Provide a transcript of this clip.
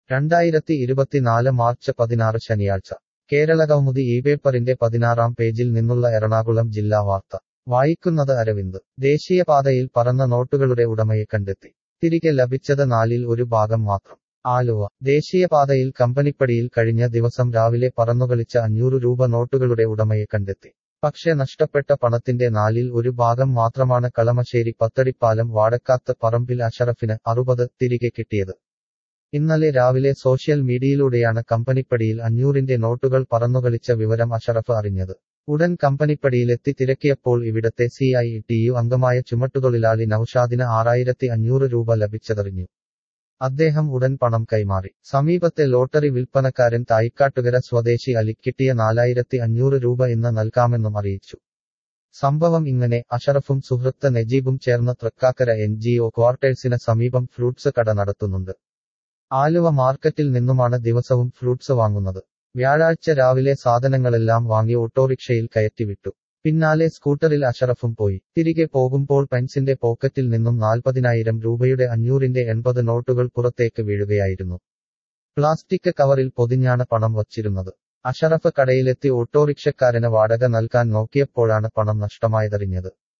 രണ്ടായിരത്തി ഇരുപത്തിനാല് മാർച്ച് പതിനാറ് ശനിയാഴ്ച കേരളകൗമുദി ഈ പേപ്പറിന്റെ പതിനാറാം പേജിൽ നിന്നുള്ള എറണാകുളം ജില്ലാ വാർത്ത വായിക്കുന്നത് അരവിന്ദ് ദേശീയപാതയിൽ പറന്ന നോട്ടുകളുടെ ഉടമയെ കണ്ടെത്തി തിരികെ ലഭിച്ചത് നാലിൽ ഒരു ഭാഗം മാത്രം ആലുവ ദേശീയപാതയിൽ കമ്പനിപ്പടിയിൽ കഴിഞ്ഞ ദിവസം രാവിലെ പറന്നുകളിച്ച അഞ്ഞൂറ് രൂപ നോട്ടുകളുടെ ഉടമയെ കണ്ടെത്തി പക്ഷെ നഷ്ടപ്പെട്ട പണത്തിന്റെ നാലിൽ ഒരു ഭാഗം മാത്രമാണ് കളമശ്ശേരി പത്തടിപ്പാലം വാടക്കാത്ത് പറമ്പിൽ അഷറഫിന് അറുപത് തിരികെ കിട്ടിയത് ഇന്നലെ രാവിലെ സോഷ്യൽ മീഡിയയിലൂടെയാണ് കമ്പനിപ്പടിയിൽ അഞ്ഞൂറിന്റെ നോട്ടുകൾ പറന്നുകളിച്ച വിവരം അഷറഫ് അറിഞ്ഞത് ഉടൻ കമ്പനിപ്പടിയിലെത്തി തിരക്കിയപ്പോൾ ഇവിടത്തെ സി ഐ ടി യു അംഗമായ ചുമട്ടുതൊഴിലാളി നൌഷാദിന് ആറായിരത്തി അഞ്ഞൂറ് രൂപ ലഭിച്ചതറിഞ്ഞു അദ്ദേഹം ഉടൻ പണം കൈമാറി സമീപത്തെ ലോട്ടറി വിൽപ്പനക്കാരൻ തായിക്കാട്ടുകര സ്വദേശി അലി കിട്ടിയ നാലായിരത്തി അഞ്ഞൂറ് രൂപ ഇന്ന് നൽകാമെന്നും അറിയിച്ചു സംഭവം ഇങ്ങനെ അഷറഫും സുഹൃത്ത് നജീബും ചേർന്ന് തൃക്കാക്കര എൻ ജി ഒ ക്വാർട്ടേഴ്സിന് സമീപം ഫ്രൂട്ട്സ് കട നടത്തുന്നുണ്ട് ആലുവ മാർക്കറ്റിൽ നിന്നുമാണ് ദിവസവും ഫ്രൂട്ട്സ് വാങ്ങുന്നത് വ്യാഴാഴ്ച രാവിലെ സാധനങ്ങളെല്ലാം വാങ്ങി ഓട്ടോറിക്ഷയിൽ കയറ്റിവിട്ടു പിന്നാലെ സ്കൂട്ടറിൽ അഷറഫും പോയി തിരികെ പോകുമ്പോൾ പെൻസിന്റെ പോക്കറ്റിൽ നിന്നും നാൽപ്പതിനായിരം രൂപയുടെ അഞ്ഞൂറിന്റെ എൺപത് നോട്ടുകൾ പുറത്തേക്ക് വീഴുകയായിരുന്നു പ്ലാസ്റ്റിക് കവറിൽ പൊതിഞ്ഞാണ് പണം വച്ചിരുന്നത് അഷറഫ് കടയിലെത്തി ഓട്ടോറിക്ഷക്കാരന് വാടക നൽകാൻ നോക്കിയപ്പോഴാണ് പണം നഷ്ടമായതറിഞ്ഞത്